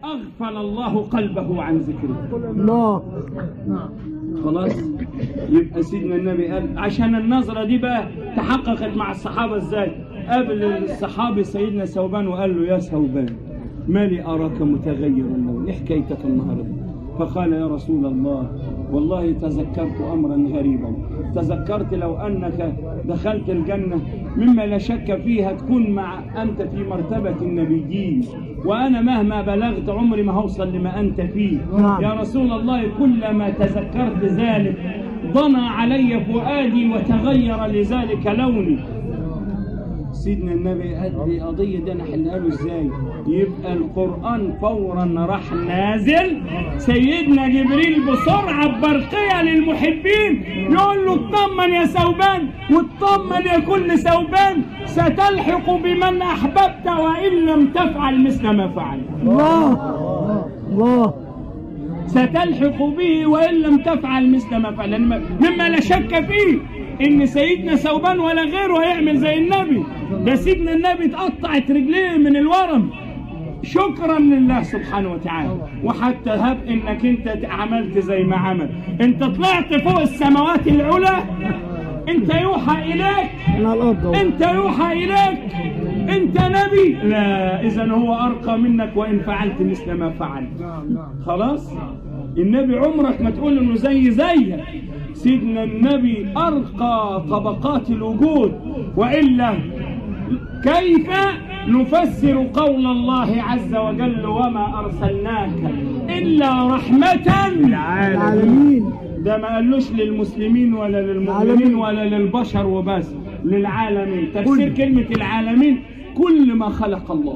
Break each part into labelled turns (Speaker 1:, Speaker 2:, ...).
Speaker 1: أغفل الله قلبه عن ذكره
Speaker 2: الله
Speaker 1: خلاص يبقى سيدنا النبي قال عشان النظرة دي بقى تحققت مع الصحابة ازاي قابل الصحابي سيدنا ثوبان وقال له يا ثوبان ما لي أراك متغير اللون إيه حكايتك النهاردة فقال يا رسول الله والله تذكرت أمرا غريبا تذكرت لو أنك دخلت الجنة مما لا شك فيها تكون مع أنت في مرتبة النبيين وأنا مهما بلغت عمري ما هوصل لما أنت فيه
Speaker 2: نعم.
Speaker 1: يا رسول الله كلما تذكرت ذلك ضنى علي فؤادي وتغير لذلك لوني سيدنا النبي قال لي قضية دي انا احلها له ازاي؟ يبقى القرآن فورا راح نازل سيدنا جبريل بسرعة برقية للمحبين يقول له اطمن يا ثوبان واطمن يا كل ثوبان ستلحق بمن أحببت وإن لم تفعل مثل ما فعل
Speaker 2: الله الله
Speaker 1: ستلحق به وإن لم تفعل مثل ما فعل لأن مما لا شك فيه إن سيدنا ثوبان ولا غيره هيعمل زي النبي ده سيدنا النبي اتقطعت رجليه من الورم شكرا لله سبحانه وتعالى وحتى هب انك انت عملت زي ما عمل انت طلعت فوق السماوات العلى انت يوحى اليك
Speaker 2: من الارض أهو.
Speaker 1: انت يوحى اليك انت نبي لا اذا هو ارقى منك وان فعلت مثل ما فعل خلاص النبي عمرك ما تقول انه زي زيك سيدنا النبي ارقى طبقات الوجود والا كيف نفسر قول الله عز وجل وما ارسلناك الا رحمه
Speaker 2: العالمين
Speaker 1: ده ما قالوش للمسلمين ولا للمؤمنين
Speaker 2: العالمين.
Speaker 1: ولا للبشر وبس للعالمين تفسير كلمة العالمين كل ما خلق الله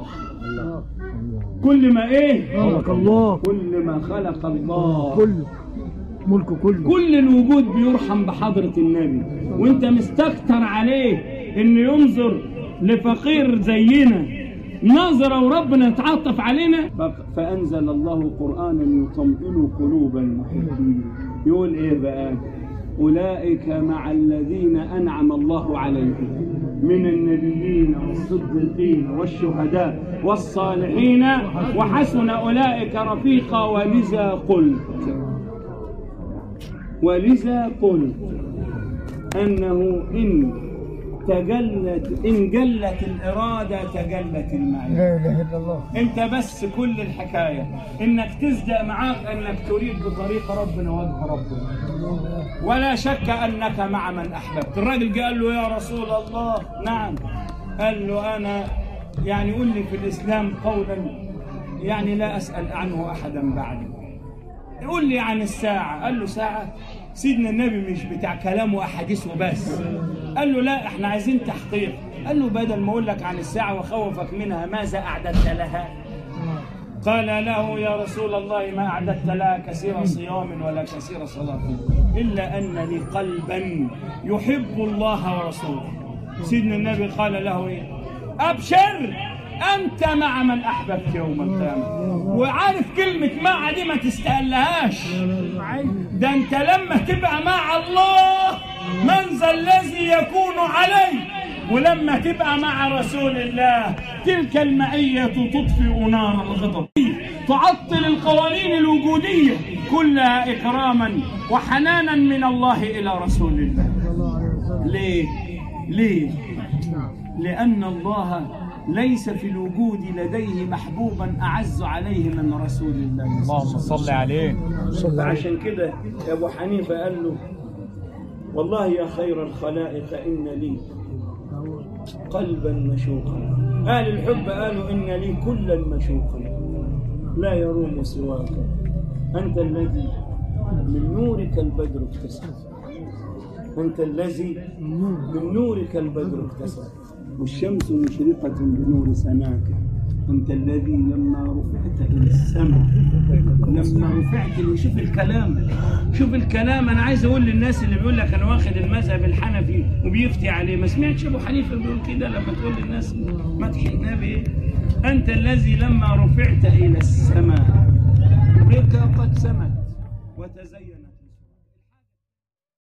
Speaker 1: كل ما ايه
Speaker 2: خلق الله
Speaker 1: كل ما خلق الله
Speaker 2: كله ملكه كله
Speaker 1: كل الوجود بيرحم بحضرة النبي وانت مستكتر عليه انه ينظر لفقير زينا نظرة وربنا يتعاطف علينا ف- فأنزل الله قرآنا يطمئن قلوب المحبين يقول ايه بقى أولئك مع الذين أنعم الله عليهم من النبيين والصديقين والشهداء والصالحين وحسن أولئك رفيقا ولذا قلت ولذا قلت أنه إن تجلت إن جلت الإرادة تجلت المعية
Speaker 2: لا اله الا الله
Speaker 1: أنت بس كل الحكاية إنك تصدق معاك أنك تريد بطريق ربنا وجه ربنا ولا شك أنك مع من أحببت الراجل قال له يا رسول الله نعم قال له أنا يعني قل لي في الإسلام قولا يعني لا أسأل عنه أحدا بعدك قول لي عن الساعة قال له ساعة سيدنا النبي مش بتاع كلام وأحاديث وبس قال له لا احنا عايزين تحقيق قال له بدل ما أقول لك عن الساعة وخوفك منها ماذا أعددت لها قال له يا رسول الله ما أعددت لها كثير صيام ولا كثير صلاة إلا أن لي قلبا يحب الله ورسوله سيدنا النبي قال له إيه أبشر أنت مع من أحببت يوم القيامة وعارف كلمة مع دي ما تستقلهاش ده أنت لما تبقى مع الله من ذا الذي يكون عليه ولما تبقى مع رسول الله تلك المعية تطفئ نار الغضب تعطل القوانين الوجودية كلها إكراما وحنانا من الله إلى رسول الله ليه؟ ليه؟ لأن الله ليس في الوجود لديه محبوبا أعز عليه من رسول الله
Speaker 3: اللهم صل عليه
Speaker 2: صلى عليه
Speaker 1: عشان كده يا أبو حنيفة قال له والله يا خير الخلائق إن لي قلبا مشوقا أهل الحب قالوا إن لي كلا مشوقا لا يروم سواك أنت الذي من نورك البدر اكتسب أنت الذي من نورك البدر اكتسب والشمس مشرقة بنور سماك أنت الذي لما رفعت إلى السماء لما رفعت إلى- شوف الكلام شوف الكلام أنا عايز أقول للناس اللي بيقول لك أنا واخد المذهب الحنفي وبيفتي عليه ما سمعتش أبو حنيفة بيقول كده لما تقول للناس مدح النبي أنت الذي لما رفعت إلى السماء بك قد سمت وتزلت